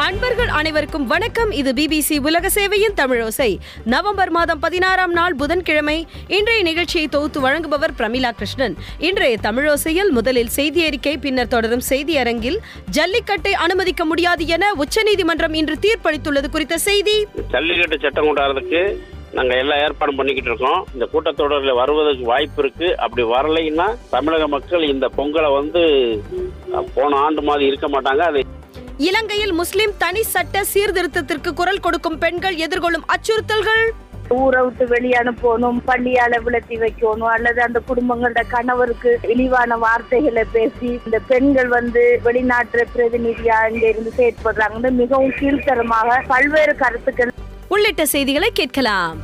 அன்பர்கள் அனைவருக்கும் வணக்கம் இது பிபிசி உலக சேவையின் தமிழோசை நவம்பர் மாதம் பதினாறாம் நாள் புதன்கிழமை இன்றைய நிகழ்ச்சியை தொகுத்து வழங்குபவர் பிரமிளா கிருஷ்ணன் இன்றைய தமிழோசையில் முதலில் செய்தி அறிக்கை பின்னர் தொடரும் செய்தி அரங்கில் ஜல்லிக்கட்டை அனுமதிக்க முடியாது என உச்சநீதிமன்றம் இன்று தீர்ப்பளித்துள்ளது குறித்த செய்தி ஜல்லிக்கட்டு சட்டம் கொண்டாடுறதுக்கு நாங்கள் எல்லா ஏற்பாடும் பண்ணிக்கிட்டு இருக்கோம் இந்த கூட்டத்தொடரில் வருவதற்கு வாய்ப்பு இருக்கு அப்படி வரலைன்னா தமிழக மக்கள் இந்த பொங்கலை வந்து அஹ், போன ஆண்டு மாதிரி இருக்க மாட்டாங்க அது இலங்கையில் முஸ்லிம் தனி சட்ட சீர்திருத்தத்திற்கு குரல் கொடுக்கும் பெண்கள் எதிர்கொள்ளும் அச்சுறுத்தல்கள் ஊரை விட்டு வெளியே அனுப்பணும் பள்ளியால விளத்தி வைக்கணும் அல்லது அந்த குடும்பங்களோட கணவருக்கு இழிவான வார்த்தைகளை பேசி இந்த பெண்கள் வந்து வெளிநாட்டு பிரதிநிதியா இங்க இருந்து செயற்படுறாங்கன்னு மிகவும் கீழ்த்தரமாக பல்வேறு கருத்துக்கள் உள்ளிட்ட செய்திகளை கேட்கலாம்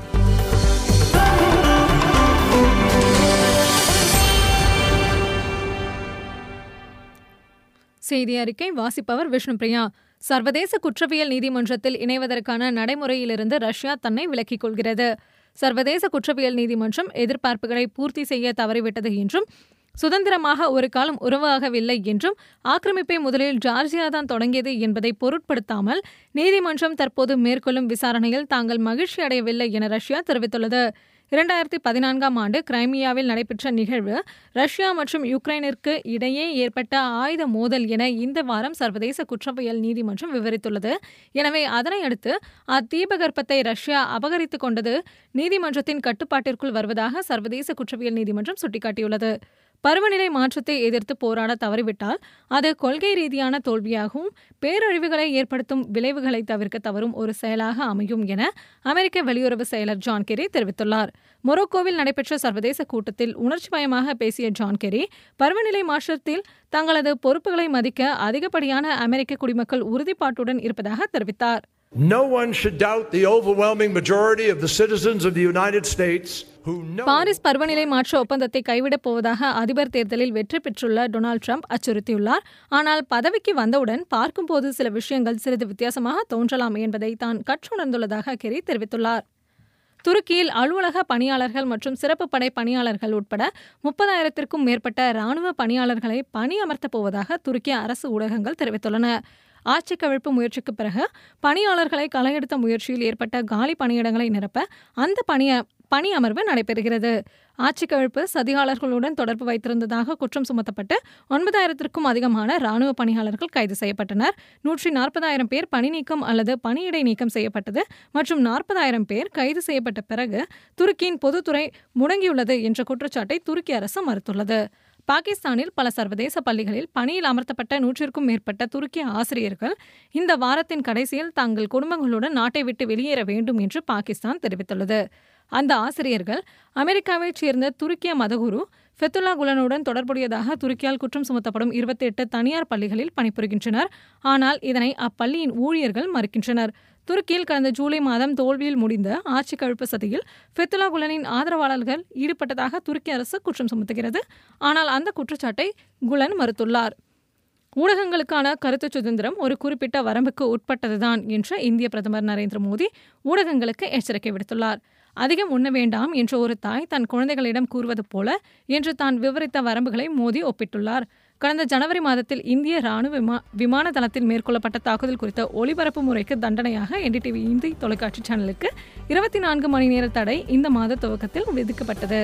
செய்தி அறிக்கை வாசிப்பவர் விஷ்ணுபிரியா சர்வதேச குற்றவியல் நீதிமன்றத்தில் இணைவதற்கான நடைமுறையிலிருந்து ரஷ்யா தன்னை விலக்கிக் கொள்கிறது சர்வதேச குற்றவியல் நீதிமன்றம் எதிர்பார்ப்புகளை பூர்த்தி செய்ய தவறிவிட்டது என்றும் சுதந்திரமாக ஒரு காலம் உருவாகவில்லை என்றும் ஆக்கிரமிப்பை முதலில் ஜார்ஜியா தான் தொடங்கியது என்பதை பொருட்படுத்தாமல் நீதிமன்றம் தற்போது மேற்கொள்ளும் விசாரணையில் தாங்கள் மகிழ்ச்சி அடையவில்லை என ரஷ்யா தெரிவித்துள்ளது இரண்டாயிரத்தி பதினான்காம் ஆண்டு கிரைமியாவில் நடைபெற்ற நிகழ்வு ரஷ்யா மற்றும் யுக்ரைனிற்கு இடையே ஏற்பட்ட ஆயுத மோதல் என இந்த வாரம் சர்வதேச குற்றவியல் நீதிமன்றம் விவரித்துள்ளது எனவே அதனை அடுத்து அத்தீபகற்பத்தை ரஷ்யா அபகரித்துக் கொண்டது நீதிமன்றத்தின் கட்டுப்பாட்டிற்குள் வருவதாக சர்வதேச குற்றவியல் நீதிமன்றம் சுட்டிக்காட்டியுள்ளது பருவநிலை மாற்றத்தை எதிர்த்து போராட தவறிவிட்டால் அது கொள்கை ரீதியான தோல்வியாகவும் பேரழிவுகளை ஏற்படுத்தும் விளைவுகளை தவிர்க்க தவறும் ஒரு செயலாக அமையும் என அமெரிக்க வெளியுறவு செயலர் ஜான் கெரி தெரிவித்துள்ளார் மொரோக்கோவில் நடைபெற்ற சர்வதேச கூட்டத்தில் உணர்ச்சிமயமாக பேசிய ஜான் கெரி பருவநிலை மாற்றத்தில் தங்களது பொறுப்புகளை மதிக்க அதிகப்படியான அமெரிக்க குடிமக்கள் உறுதிப்பாட்டுடன் இருப்பதாக தெரிவித்தார் No one should doubt the overwhelming majority of the citizens of the United States who know Paris பருவநிலை மாற்ற ஒப்பந்தத்தை கைவிடப் போவதாக அதிபர் தேர்தலில் வெற்றி பெற்றுள்ள டொனால்ட் ட்ரம்ப் அச்சுறுத்தியுள்ளார் ஆனால் பதவிக்கு வந்தவுடன் பார்க்கும்போது சில விஷயங்கள் சிறிது வித்தியாசமாக தோன்றலாம் என்பதை தான் கற்றுணர்ந்துள்ளதாக கெரி தெரிவித்துள்ளார் துருக்கியில் அலுவலக பணியாளர்கள் மற்றும் சிறப்பு படை பணியாளர்கள் உட்பட முப்பதாயிரத்திற்கும் மேற்பட்ட ராணுவ பணியாளர்களை பணியமர்த்தப் போவதாக துருக்கிய அரசு ஊடகங்கள் தெரிவித்துள்ளன ஆட்சி கவிழ்ப்பு முயற்சிக்கு பிறகு பணியாளர்களை களையெடுத்த முயற்சியில் ஏற்பட்ட காலி பணியிடங்களை நிரப்ப அந்த பணிய பணி அமர்வு நடைபெறுகிறது ஆட்சி கவிழ்ப்பு சதிகாளர்களுடன் தொடர்பு வைத்திருந்ததாக குற்றம் சுமத்தப்பட்டு ஒன்பதாயிரத்திற்கும் அதிகமான ராணுவ பணியாளர்கள் கைது செய்யப்பட்டனர் நூற்றி நாற்பதாயிரம் பேர் பணி நீக்கம் அல்லது பணியிடை நீக்கம் செய்யப்பட்டது மற்றும் நாற்பதாயிரம் பேர் கைது செய்யப்பட்ட பிறகு துருக்கியின் பொதுத்துறை முடங்கியுள்ளது என்ற குற்றச்சாட்டை துருக்கி அரசு மறுத்துள்ளது பாகிஸ்தானில் பல சர்வதேச பள்ளிகளில் பணியில் அமர்த்தப்பட்ட நூற்றிற்கும் மேற்பட்ட துருக்கிய ஆசிரியர்கள் இந்த வாரத்தின் கடைசியில் தங்கள் குடும்பங்களுடன் நாட்டை விட்டு வெளியேற வேண்டும் என்று பாகிஸ்தான் தெரிவித்துள்ளது அந்த ஆசிரியர்கள் அமெரிக்காவைச் சேர்ந்த துருக்கிய மதகுரு ஃபெத்துல்லா குலனுடன் தொடர்புடையதாக துருக்கியால் குற்றம் சுமத்தப்படும் இருபத்தி எட்டு தனியார் பள்ளிகளில் பணிபுரிகின்றனர் ஆனால் இதனை அப்பள்ளியின் ஊழியர்கள் மறுக்கின்றனர் துருக்கியில் கடந்த ஜூலை மாதம் தோல்வியில் முடிந்த ஆட்சி கழிப்பு சதியில் ஃபெத்துல்லா குலனின் ஆதரவாளர்கள் ஈடுபட்டதாக துருக்கி அரசு குற்றம் சுமத்துகிறது ஆனால் அந்த குற்றச்சாட்டை குலன் மறுத்துள்ளார் ஊடகங்களுக்கான கருத்து சுதந்திரம் ஒரு குறிப்பிட்ட வரம்புக்கு உட்பட்டதுதான் என்று இந்திய பிரதமர் நரேந்திர மோடி ஊடகங்களுக்கு எச்சரிக்கை விடுத்துள்ளார் அதிகம் உண்ண வேண்டாம் என்ற ஒரு தாய் தன் குழந்தைகளிடம் கூறுவது போல என்று தான் விவரித்த வரம்புகளை மோடி ஒப்பிட்டுள்ளார் கடந்த ஜனவரி மாதத்தில் இந்திய ராணுவ விமா விமான தளத்தில் மேற்கொள்ளப்பட்ட தாக்குதல் குறித்த ஒளிபரப்பு முறைக்கு தண்டனையாக என்டிடிவி இந்தி தொலைக்காட்சி சேனலுக்கு இருபத்தி நான்கு மணி நேர தடை இந்த மாத துவக்கத்தில் விதிக்கப்பட்டது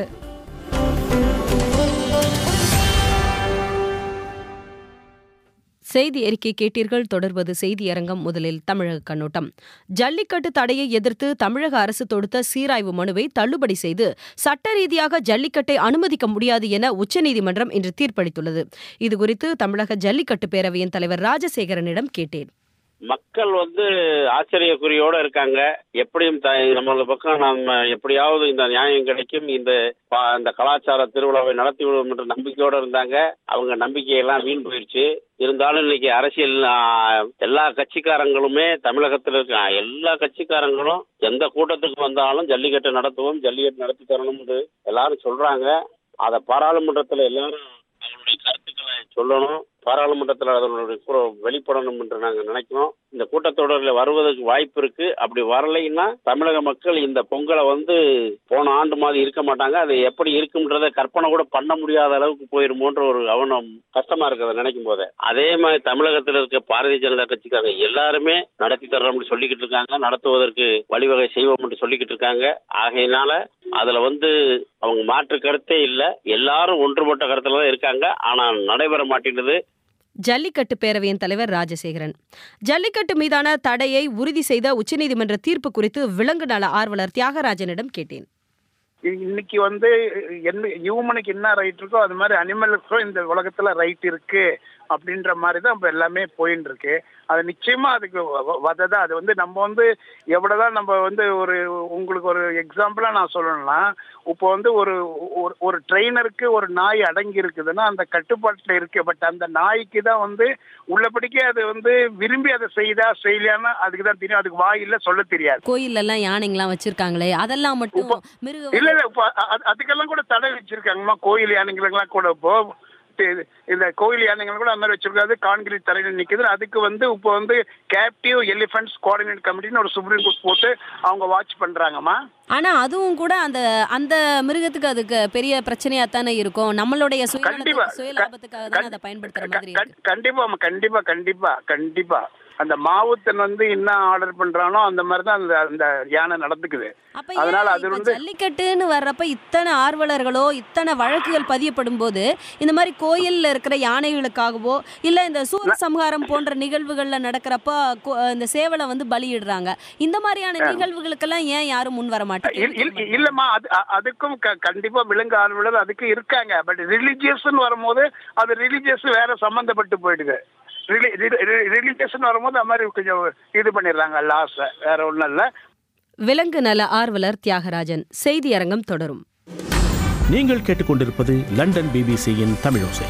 செய்தி அறிக்கை கேட்டீர்கள் தொடர்வது செய்தியரங்கம் முதலில் தமிழக கண்ணோட்டம் ஜல்லிக்கட்டு தடையை எதிர்த்து தமிழக அரசு தொடுத்த சீராய்வு மனுவை தள்ளுபடி செய்து சட்ட ரீதியாக ஜல்லிக்கட்டை அனுமதிக்க முடியாது என உச்சநீதிமன்றம் இன்று தீர்ப்பளித்துள்ளது இதுகுறித்து தமிழக ஜல்லிக்கட்டு பேரவையின் தலைவர் ராஜசேகரனிடம் கேட்டேன் மக்கள் வந்து ஆச்சரியக்குறியோட இருக்காங்க எப்படியும் த நம்மள பக்கம் நம்ம எப்படியாவது இந்த நியாயம் கிடைக்கும் இந்த பா- இந்த கலாச்சார திருவிழாவை நடத்தி விடுவோம் என்ற நம்பிக்கையோட இருந்தாங்க அவங்க நம்பிக்கையெல்லாம் வீண் போயிடுச்சு இருந்தாலும் இன்னைக்கு அரசியல் ஆ, எல்லா கட்சிக்காரங்களுமே தமிழகத்தில் இருக்க எல்லா கட்சிக்காரங்களும் எந்த கூட்டத்துக்கு வந்தாலும் ஜல்லிக்கட்டு நடத்துவோம் ஜல்லிக்கட்டு நடத்தி தரணும்னு எல்லாரும் சொல்றாங்க அதை பாராளுமன்றத்தில் எல்லாரும் அவங்களுடைய கருத்துக்களை சொல்லணும் பாராளுமன்றத்தில் அதனுடைய குர- வெளிப்படணும் என்று நாங்கள் நினைக்கிறோம் இந்த கூட்டத்தொடரில் வருவதற்கு வாய்ப்பு இருக்கு அப்படி வரலைன்னா தமிழக மக்கள் இந்த பொங்கலை வந்து போன ஆண்டு மாதிரி இருக்க மாட்டாங்க அது எப்படி இருக்கும்ன்றத கற்பனை கூட பண்ண முடியாத அளவுக்கு போயிருமோன்ற ஒரு அவனம் கஷ்டமா இருக்கு அதை நினைக்கும் போதே அதே மாதிரி தமிழகத்தில் இருக்க பாரதிய ஜனதா கட்சிக்காரங்க எல்லாருமே நடத்தி தர்றோம்னு சொல்லிக்கிட்டு இருக்காங்க நடத்துவதற்கு வழிவகை செய்வோம் என்று சொல்லிக்கிட்டு இருக்காங்க ஆகையினால அதுல வந்து அவங்க மாற்று கருத்தே இல்ல எல்லாரும் ஒன்றுபட்ட கருத்துல தான் இருக்காங்க ஆனா நடைபெற மாட்டேங்குது ஜல்லிக்கட்டு பேரவையின் தலைவர் ராஜசேகரன் ஜல்லிக்கட்டு மீதான தடையை உறுதி செய்த உச்சநீதிமன்ற தீர்ப்பு குறித்து விலங்கு நல ஆர்வலர் தியாகராஜனிடம் கேட்டேன் இ- இன்னைக்கு வந்து என்ன ஹியூமனுக்கு என்ன ரைட் இருக்கோ அது மாதிரி அனிமலுக்கும் இந்த உலகத்துல ரைட் இருக்கு அப்படின்ற மாதிரி தான் இப்ப எல்லாமே போயின்னு இருக்கு அது நிச்சயமா அதுக்கு வ- வதை தான் அது வந்து நம்ம வந்து எவ்வளவுதான் நம்ம வந்து ஒரு உங்களுக்கு ஒரு எக்ஸாம்பிளா நான் சொல்லணும்னா இப்போ வந்து ஒரு ஒரு- ஒரு ட்ரெயினருக்கு ஒரு நாய் அடங்கி இருக்குதுன்னா அந்த கட்டுப்பாட்டுல இருக்கு பட் அந்த நாய்க்கு தான் வந்து உள்ளபடிக்கே அது வந்து விரும்பி அதை செய்தா செய்யலையான்னு அதுக்கு தான் தெரியும் அதுக்கு வாயில சொல்ல தெரியாது கோயில் எல்லாம் யானைங்களாம் வச்சிருக்காங்களே அதெல்லாம் மட்டும் மிருக இல்ல இல்ல இப்போ அ- அ- அதுக்கெல்லாம் கூட தடை வச்சிருக்காங்கம்மா கோயில் யானைகளுக்கெல்லாம் கூட இப்போ இது- இந்த கோயில் யானைகள் கூட அந்த மாதிரி வச்சிருக்காது கான்கிரீட் தரையில் நிக்குது அதுக்கு வந்து இப்போ வந்து கேப்டிவ் எலிஃபென்ட்ஸ் கோஆர்டினேட் கமிட்டின்னு ஒரு சுப்ரீம் கோர்ட் போட்டு அவங்க வாட்ச் பண்றாங்கம்மா ஆனா அதுவும் கூட அந்த அந்த மிருகத்துக்கு அதுக்கு பெரிய பிரச்சனையா தானே இருக்கும் நம்மளுடைய கண்டிப்பா. சுய லாபத்துக்காக தானே அதை பயன்படுத்துற மாதிரி க- இருக்கு க- கண்டிப்பாம்மா கண்டிப்பா கண்டிப்பா கண்டிப்பா அந்த மாவுத்தன் வந்து என்ன ஆர்டர் பண்றானோ அந்த மாதிரி தான் அந்த அந்த யானை நடந்துக்குது அப்ப அதனால ஏன் அது இப்ப வந்து ஜல்லிக்கட்டுன்னு வர்றப்ப இத்தனை ஆர்வலர்களோ இத்தனை வழக்குகள் பதியப்படும் போது இந்த மாதிரி கோயில்ல இருக்கிற யானைகளுக்காகவோ இல்ல இந்த சூர சம்ஹாரம் போன்ற நிகழ்வுகள்ல நடக்கிறப்ப கோ- இந்த சேவலை வந்து பலியிடுறாங்க இந்த மாதிரியான நிகழ்வுகளுக்கெல்லாம் ஏன் யாரும் முன் வர இல்- மாட்டேங்க இல்- இல்லம்மா அது அ- அதுக்கும் க- கண்டிப்பா விலங்கு ஆர்வலர் அதுக்கு இருக்காங்க பட் ரிலிஜியஸ்னு வரும்போது அது ரிலிஜியஸ் வேற சம்பந்தப்பட்டு போயிடுது ரிலிஜியஸ்னு வரும்போது அது மாதிரி கொஞ்சம் இது பண்ணிடுறாங்க லாஸ் வேற ஒண்ணும் இல்ல விலங்கு நல ஆர்வலர் தியாகராஜன் செய்தியரங்கம் தொடரும் நீங்கள் கேட்டுக்கொண்டிருப்பது லண்டன் பிபிசியின் தமிழோசை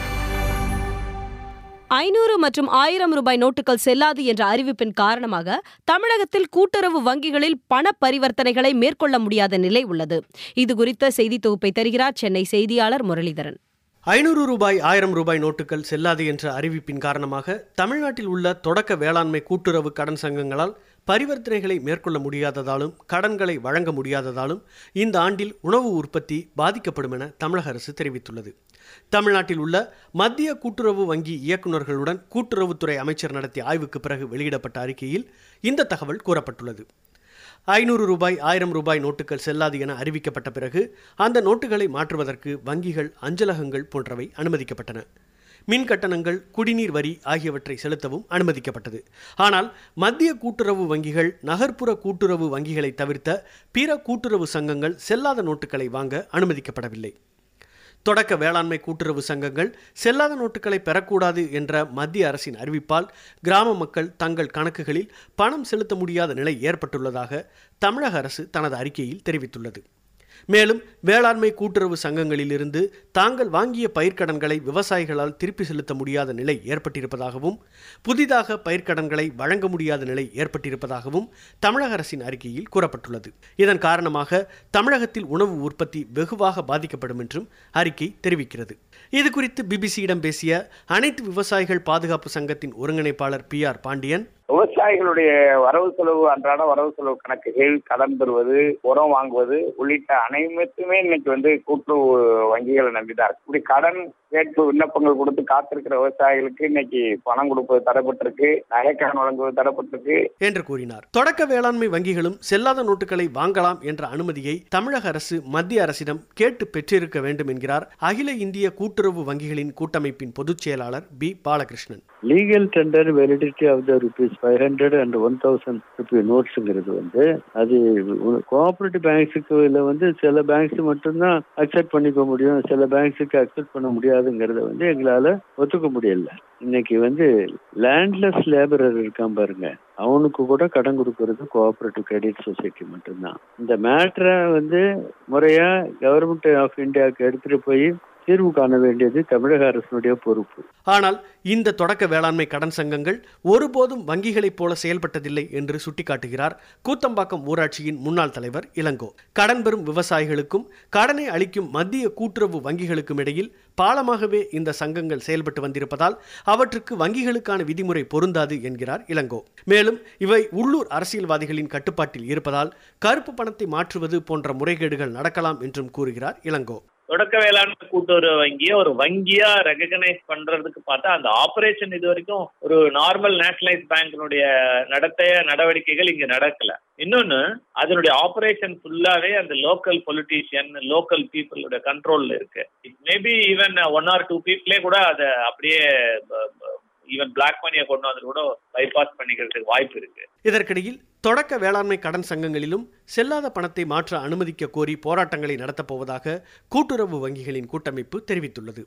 ஐநூறு மற்றும் ஆயிரம் ரூபாய் நோட்டுகள் செல்லாது என்ற அறிவிப்பின் காரணமாக தமிழகத்தில் கூட்டுறவு வங்கிகளில் பண பரிவர்த்தனைகளை மேற்கொள்ள முடியாத நிலை உள்ளது இது குறித்த செய்தி தொகுப்பை தருகிறார் சென்னை செய்தியாளர் முரளிதரன் ஐநூறு ரூபாய் ஆயிரம் ரூபாய் நோட்டுகள் செல்லாது என்ற அறிவிப்பின் காரணமாக தமிழ்நாட்டில் உள்ள தொடக்க வேளாண்மை கூட்டுறவு கடன் சங்கங்களால் பரிவர்த்தனைகளை மேற்கொள்ள முடியாததாலும் கடன்களை வழங்க முடியாததாலும் இந்த ஆண்டில் உணவு உற்பத்தி பாதிக்கப்படும் என தமிழக அரசு தெரிவித்துள்ளது தமிழ்நாட்டில் உள்ள மத்திய கூட்டுறவு வங்கி இயக்குநர்களுடன் கூட்டுறவுத்துறை அமைச்சர் நடத்திய ஆய்வுக்கு பிறகு வெளியிடப்பட்ட அறிக்கையில் இந்த தகவல் கூறப்பட்டுள்ளது ஐநூறு ரூபாய் ஆயிரம் ரூபாய் நோட்டுகள் செல்லாது என அறிவிக்கப்பட்ட பிறகு அந்த நோட்டுகளை மாற்றுவதற்கு வங்கிகள் அஞ்சலகங்கள் போன்றவை அனுமதிக்கப்பட்டன மின் கட்டணங்கள் குடிநீர் வரி ஆகியவற்றை செலுத்தவும் அனுமதிக்கப்பட்டது ஆனால் மத்திய கூட்டுறவு வங்கிகள் நகர்ப்புற கூட்டுறவு வங்கிகளை தவிர்த்த பிற கூட்டுறவு சங்கங்கள் செல்லாத நோட்டுகளை வாங்க அனுமதிக்கப்படவில்லை தொடக்க வேளாண்மை கூட்டுறவு சங்கங்கள் செல்லாத நோட்டுகளை பெறக்கூடாது என்ற மத்திய அரசின் அறிவிப்பால் கிராம மக்கள் தங்கள் கணக்குகளில் பணம் செலுத்த முடியாத நிலை ஏற்பட்டுள்ளதாக தமிழக அரசு தனது அறிக்கையில் தெரிவித்துள்ளது மேலும் வேளாண்மை கூட்டுறவு சங்கங்களிலிருந்து தாங்கள் வாங்கிய பயிர்க்கடன்களை விவசாயிகளால் திருப்பி செலுத்த முடியாத நிலை ஏற்பட்டிருப்பதாகவும் புதிதாக பயிர்க்கடன்களை வழங்க முடியாத நிலை ஏற்பட்டிருப்பதாகவும் தமிழக அரசின் அறிக்கையில் கூறப்பட்டுள்ளது இதன் காரணமாக தமிழகத்தில் உணவு உற்பத்தி வெகுவாக பாதிக்கப்படும் என்றும் அறிக்கை தெரிவிக்கிறது இது குறித்து பிபிசியிடம் பேசிய அனைத்து விவசாயிகள் பாதுகாப்பு சங்கத்தின் ஒருங்கிணைப்பாளர் பி ஆர் பாண்டியன் விவசாயிகளுடைய வரவு செலவு அன்றாட வரவு செலவு கணக்குகள் கடன் பெறுவது உரம் வாங்குவது உள்ளிட்ட அனைத்துமே இன்னைக்கு வந்து கூட்டுறவு வங்கிகளை நம்பிதான் இருக்கு இப்படி கடன் கேட்பு விண்ணப்பங்கள் கொடுத்து காத்திருக்கிற விவசாயிகளுக்கு இன்னைக்கு பணம் கொடுப்பது தடைப்பட்டிருக்கு நகைக்கடன் வழங்குவது தடைப்பட்டிருக்கு என்று கூறினார் தொடக்க வேளாண்மை வங்கிகளும் செல்லாத நோட்டுகளை வாங்கலாம் என்ற அனுமதியை தமிழக அரசு மத்திய அரசிடம் கேட்டு பெற்றிருக்க வேண்டும் என்கிறார் அகில இந்திய கூட்டுறவு வங்கிகளின் கூட்டமைப்பின் பொதுச் செயலாளர் P Balakrishnan legal tender validity of the rupees five hundred and one thousand rupee நோட்ஸுங்கிறது வந்து அது கோஆபரேட்டிவ் பேங்க்ஸுக்கு இல்லை வந்து சில பேங்க்ஸ் மட்டும்தான் அக்செப்ட் பண்ணிக்க முடியும் சில பேங்க்ஸுக்கு அக்செப்ட் பண்ண முடியாதுங்கிறத வந்து எங்களால் ஒத்துக்க முடியல இன்னைக்கு வந்து லேண்ட்லெஸ் லேபரர் இருக்கான் பாருங்க அவனுக்கு கூட கடன் கொடுக்கறது கோஆபரேட்டிவ் கிரெடிட் சொசைட்டி மட்டும்தான் இந்த மேட்ரை வந்து முறையா கவர்மெண்ட் ஆஃப் இந்தியாவுக்கு எடுத்துட்டு போய் தீர்வு காண வேண்டியது தமிழக அரசினுடைய பொறுப்பு ஆனால் இந்த தொடக்க வேளாண்மை கடன் சங்கங்கள் ஒருபோதும் வங்கிகளைப் போல செயல்பட்டதில்லை என்று சுட்டிக்காட்டுகிறார் கூத்தம்பாக்கம் ஊராட்சியின் முன்னாள் தலைவர் இளங்கோ கடன் பெறும் விவசாயிகளுக்கும் கடனை அளிக்கும் மத்திய கூட்டுறவு வங்கிகளுக்கும் இடையில் பாலமாகவே இந்த சங்கங்கள் செயல்பட்டு வந்திருப்பதால் அவற்றுக்கு வங்கிகளுக்கான விதிமுறை பொருந்தாது என்கிறார் இளங்கோ மேலும் இவை உள்ளூர் அரசியல்வாதிகளின் கட்டுப்பாட்டில் இருப்பதால் கருப்பு பணத்தை மாற்றுவது போன்ற முறைகேடுகள் நடக்கலாம் என்றும் கூறுகிறார் இளங்கோ தொடக்க வேளாண்மை கூட்டுறவு வங்கியை ஒரு வங்கியா ரெகனைஸ் பண்றதுக்கு பார்த்தா அந்த ஆபரேஷன் இது வரைக்கும் ஒரு நார்மல் நேஷனலைஸ் பேங்கினுடைய நடத்தைய நடவடிக்கைகள் இங்க நடக்கல இன்னொன்னு அதனுடைய ஆபரேஷன் ஃபுல்லாவே அந்த லோக்கல் பொலிட்டீஷியன் லோக்கல் பீப்புளோட கண்ட்ரோல்ல இருக்கு maybe even one or two பீப்புளே கூட அதை அப்படியே ஈவன் பிளாக் மணியை கொண்டு வந்து கூட பைபாஸ் பண்ணிக்கிறதுக்கு வாய்ப்பு இருக்கு இதற்கிடையில் தொடக்க வேளாண்மை கடன் சங்கங்களிலும் செல்லாத பணத்தை மாற்ற அனுமதிக்க கோரி போராட்டங்களை நடத்தப் போவதாக கூட்டுறவு வங்கிகளின் கூட்டமைப்பு தெரிவித்துள்ளது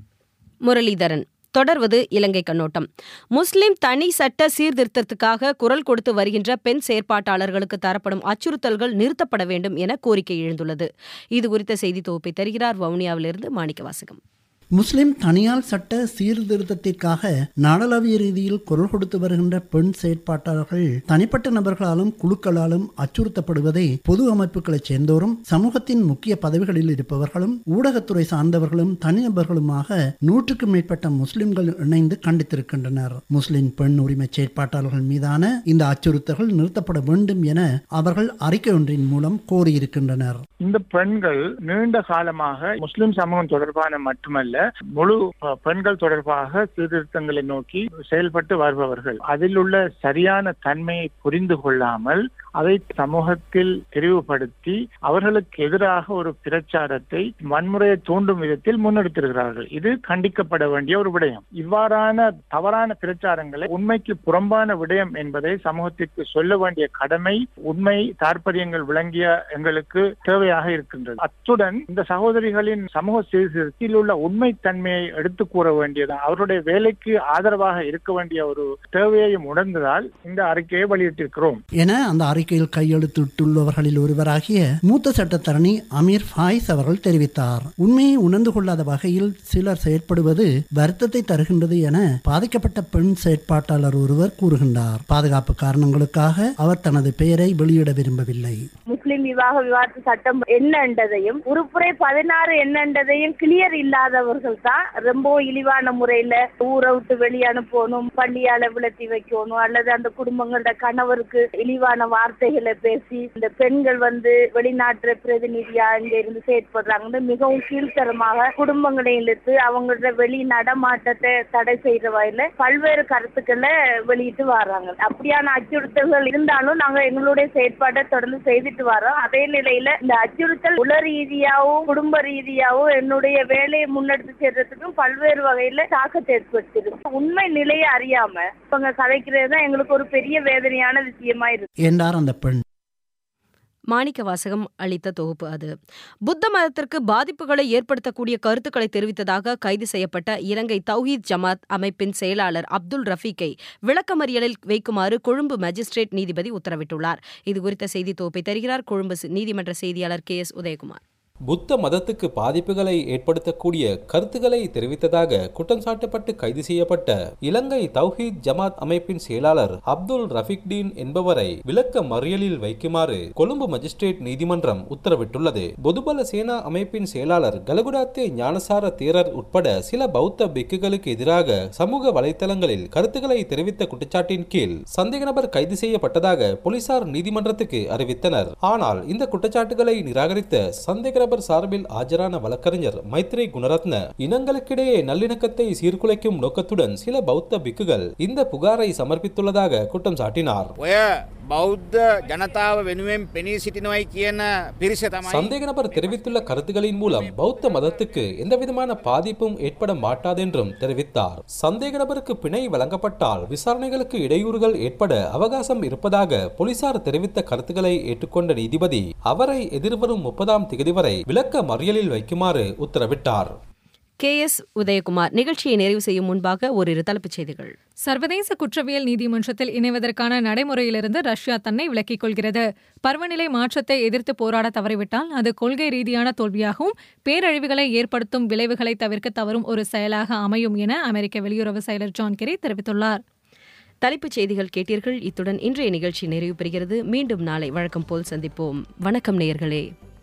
முரளிதரன் தொடர்வது இலங்கை கண்ணோட்டம் முஸ்லிம் தனி சட்ட சீர்திருத்தத்துக்காக குரல் கொடுத்து வருகின்ற பெண் செயற்பாட்டாளர்களுக்கு தரப்படும் அச்சுறுத்தல்கள் நிறுத்தப்பட வேண்டும் என கோரிக்கை எழுந்துள்ளது இது குறித்த செய்தி தொகுப்பை தருகிறார் வவுனியாவிலிருந்து மாணிக்க வாசகம் முஸ்லிம் தனியார் சட்ட சீர்திருத்தத்திற்காக நாடளாவிய ரீதியில் குரல் கொடுத்து வருகின்ற பெண் செயற்பாட்டாளர்கள் தனிப்பட்ட நபர்களாலும் குழுக்களாலும் அச்சுறுத்தப்படுவதை பொது அமைப்புகளைச் சேர்ந்தோரும் சமூகத்தின் முக்கிய பதவிகளில் இருப்பவர்களும் ஊடகத்துறை சார்ந்தவர்களும் தனிநபர்களுமாக நூற்றுக்கும் மேற்பட்ட முஸ்லிம்கள் இணைந்து கண்டித்திருக்கின்றனர் முஸ்லிம் பெண் உரிமை செயற்பாட்டாளர்கள் மீதான இந்த அச்சுறுத்தல்கள் நிறுத்தப்பட வேண்டும் என அவர்கள் அறிக்கை ஒன்றின் மூலம் கோரியிருக்கின்றனர் இந்த பெண்கள் நீண்ட காலமாக முஸ்லிம் சமூகம் தொடர்பான மட்டுமல்ல முழு பெண்கள் தொடர்பாக சீர்திருத்தங்களை நோக்கி செயல்பட்டு வருபவர்கள் அதில் உள்ள சரியான தன்மையை புரிந்து கொள்ளாமல் அதை சமூகத்தில் தெரிவுபடுத்தி அவர்களுக்கு எதிராக ஒரு பிரச்சாரத்தை வன்முறையை தூண்டும் விதத்தில் முன்னெடுத்திருக்கிறார்கள் இது கண்டிக்கப்பட வேண்டிய ஒரு விடயம் இவ்வாறான தவறான பிரச்சாரங்களை உண்மைக்கு புறம்பான விடயம் என்பதை சமூகத்திற்கு சொல்ல வேண்டிய கடமை உண்மை தாற்பயங்கள் விளங்கிய எங்களுக்கு தேவையாக இருக்கின்றது அத்துடன் இந்த சகோதரிகளின் சமூக சீர்திருத்தத்தில் உள்ள உண்மை தன்மையை எடுத்து கூற வேண்டியது அவருடைய வேலைக்கு ஆதரவாக இருக்க வேண்டிய ஒரு தேவையையும் உணர்ந்ததால் இந்த அறிக்கையை வெளியிட்டிருக்கிறோம் என அந்த அறிக்கையில் கையெழுத்திட்டுள்ளவர்களில் ஒருவராகிய மூத்த சட்டத்தரணி அமீர் ஃபாயிஸ் அவர்கள் தெரிவித்தார் உண்மையை உணர்ந்து கொள்ளாத வகையில் சிலர் செயற்படுவது வருத்தத்தை தருகின்றது என பாதிக்கப்பட்ட பெண் செயற்பாட்டாளர் ஒருவர் கூறுகின்றார் பாதுகாப்பு காரணங்களுக்காக அவர் தனது பெயரை வெளியிட விரும்பவில்லை முஸ்லிம் விவாக விவாத சட்டம் என்னன்றதையும் உறுப்புரை பதினாறு என்னன்றதையும் கிளியர் இல்லாதவர்கள் தான் ரொம்ப இழிவான முறையில ஊரை விட்டு வெளியே அனுப்பணும் பள்ளியால விளத்தி வைக்கணும் அல்லது அந்த குடும்பங்களோட கணவருக்கு இழிவான வார்த்தைகளை பேசி இந்த பெண்கள் வந்து வெளிநாட்டு பிரதிநிதியா இங்க இருந்து செயற்படுறாங்கன்னு மிகவும் கீழ்த்தரமாக குடும்பங்களை இழுத்து அவங்களோட வெளி நடமாட்டத்தை தடை செய்யற வகையில பல்வேறு கருத்துக்களை வெளியிட்டு வர்றாங்க அப்படியான அச்சுறுத்தல்கள் இருந்தாலும் நாங்க எங்களுடைய செயற்பாட்டை தொடர்ந்து செய்துட்டு வரோம் அதே நிலையில இந்த அச்சுறுத்தல் உல ரீதியாகவும் குடும்ப ரீதியாகவும் என்னுடைய வேலையை முன்னெடுத்து செல்றதுக்கும் பல்வேறு வகையில தாக்கத்தை ஏற்படுத்திருக்கு உண்மை நிலையை அறியாம இவங்க கதைக்கிறது தான் எங்களுக்கு ஒரு பெரிய வேதனையான விஷயமா இருக்கு என்றார் அந்த பெண் மாணிக்க வாசகம் அளித்த தொகுப்பு அது புத்த மதத்திற்கு பாதிப்புகளை ஏற்படுத்தக்கூடிய கருத்துக்களை தெரிவித்ததாக கைது செய்யப்பட்ட இலங்கை தௌஹீத் ஜமாத் அமைப்பின் செயலாளர் அப்துல் ரஃபீக்கை விளக்கமறியலில் வைக்குமாறு கொழும்பு மஜிஸ்ட்ரேட் நீதிபதி உத்தரவிட்டுள்ளார் இதுகுறித்த செய்தி தொகுப்பை தருகிறார் கொழும்பு நீதிமன்ற செய்தியாளர் கே எஸ் உதயகுமார் புத்த மதத்துக்கு பாதிப்புகளை ஏற்படுத்தக்கூடிய கருத்துக்களை தெரிவித்ததாக குற்றம் சாட்டப்பட்டு கைது செய்யப்பட்ட இலங்கை தௌஹீத் ஜமாத் அமைப்பின் செயலாளர் அப்துல் ரஃபிக்டீன் என்பவரை விளக்க மறியலில் வைக்குமாறு கொழும்பு மஜிஸ்ட்ரேட் நீதிமன்றம் உத்தரவிட்டுள்ளது பொதுபல சேனா அமைப்பின் செயலாளர் கலகுடாத்தே ஞானசார தேரர் உட்பட சில பௌத்த பிக்குகளுக்கு எதிராக சமூக வலைதளங்களில் கருத்துக்களை தெரிவித்த குற்றச்சாட்டின் கீழ் சந்தேக நபர் கைது செய்யப்பட்டதாக போலீசார் நீதிமன்றத்துக்கு அறிவித்தனர் ஆனால் இந்த குற்றச்சாட்டுகளை நிராகரித்த சந்தேக நபர் சார்பில் ஆஜரான வழக்கறிஞர் மைத்ரி குணரத்ன இனங்களுக்கிடையே நல்லிணக்கத்தை சீர்குலைக்கும் நோக்கத்துடன் சில பௌத்த பிக்குகள் இந்த புகாரை சமர்ப்பித்துள்ளதாக குற்றம் சாட்டினார் බෞද්ධ ජනතාව වෙනුවෙන් පෙනී සිටිනවයි කියන පිරිස තමයි சந்தேக நபர் தெரிவித்துள்ள கருத்துகளின் மூலம் பௌத்த மதத்துக்கு எந்தவிதமான பாதிப்பும் ஏற்பட மாட்டாதென்றும் தெரிவித்தார் சந்தேக நபருக்கு பிணை வழங்கப்பட்டால் விசாரணைகளுக்கு இடையூறுகள் ஏற்பட அவகாசம் இருப்பதாக போலீசார் தெரிவித்த கருத்துக்களை ஏற்றுக்கொண்ட நீதிபதி அவரை எதிர்வரும் முப்பதாம் தேதி வரை விளக்க மறியலில் வைக்குமாறு உத்தரவிட்டார் கே எஸ் உதயகுமார் நிகழ்ச்சியை நிறைவு செய்யும் முன்பாக ஓரிரு தலைப்புச் செய்திகள் சர்வதேச குற்றவியல் நீதிமன்றத்தில் இணைவதற்கான நடைமுறையிலிருந்து ரஷ்யா தன்னை விலக்கிக் கொள்கிறது பருவநிலை மாற்றத்தை எதிர்த்து போராட தவறிவிட்டால் அது கொள்கை ரீதியான தோல்வியாகவும் பேரழிவுகளை ஏற்படுத்தும் விளைவுகளை தவிர்க்க தவறும் ஒரு செயலாக அமையும் என அமெரிக்க வெளியுறவு செயலர் ஜான் கெரி தெரிவித்துள்ளார் தலைப்புச் செய்திகள் கேட்டீர்கள் இத்துடன் இன்றைய நிகழ்ச்சி நிறைவு பெறுகிறது மீண்டும் நாளை வழக்கம் போல் சந்திப்போம் வணக்கம் நேயர்களே